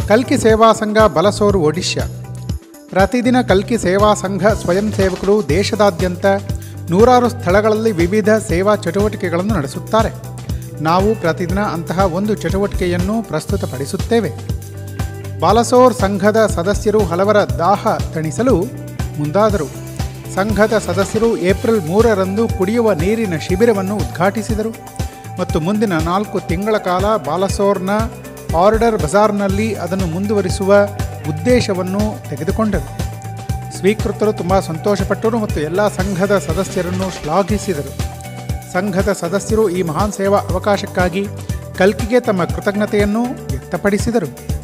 ಕಲ್ಕಿ ಸೇವಾ ಸಂಘ ಬಲಸೋರು ಒಡಿಶಾ ಪ್ರತಿದಿನ ಕಲ್ಕಿ ಸೇವಾ ಸಂಘ ಸ್ವಯಂ ಸೇವಕರು ದೇಶದಾದ್ಯಂತ ನೂರಾರು ಸ್ಥಳಗಳಲ್ಲಿ ವಿವಿಧ ಸೇವಾ ಚಟುವಟಿಕೆಗಳನ್ನು ನಡೆಸುತ್ತಾರೆ ನಾವು ಪ್ರತಿದಿನ ಅಂತಹ ಒಂದು ಚಟುವಟಿಕೆಯನ್ನು ಪ್ರಸ್ತುತಪಡಿಸುತ್ತೇವೆ ಬಾಲಸೋರ್ ಸಂಘದ ಸದಸ್ಯರು ಹಲವರ ದಾಹ ತಣಿಸಲು ಮುಂದಾದರು ಸಂಘದ ಸದಸ್ಯರು ಏಪ್ರಿಲ್ ಮೂರರಂದು ಕುಡಿಯುವ ನೀರಿನ ಶಿಬಿರವನ್ನು ಉದ್ಘಾಟಿಸಿದರು ಮತ್ತು ಮುಂದಿನ ನಾಲ್ಕು ತಿಂಗಳ ಕಾಲ ಬಾಲಸೋರ್ನ ಆರ್ಡರ್ ಬಜಾರ್ನಲ್ಲಿ ಅದನ್ನು ಮುಂದುವರಿಸುವ ಉದ್ದೇಶವನ್ನು ತೆಗೆದುಕೊಂಡರು ಸ್ವೀಕೃತರು ತುಂಬ ಸಂತೋಷಪಟ್ಟರು ಮತ್ತು ಎಲ್ಲ ಸಂಘದ ಸದಸ್ಯರನ್ನು ಶ್ಲಾಘಿಸಿದರು ಸಂಘದ ಸದಸ್ಯರು ಈ ಮಹಾನ್ ಸೇವಾ ಅವಕಾಶಕ್ಕಾಗಿ ಕಲ್ಕಿಗೆ ತಮ್ಮ ಕೃತಜ್ಞತೆಯನ್ನು ವ್ಯಕ್ತಪಡಿಸಿದರು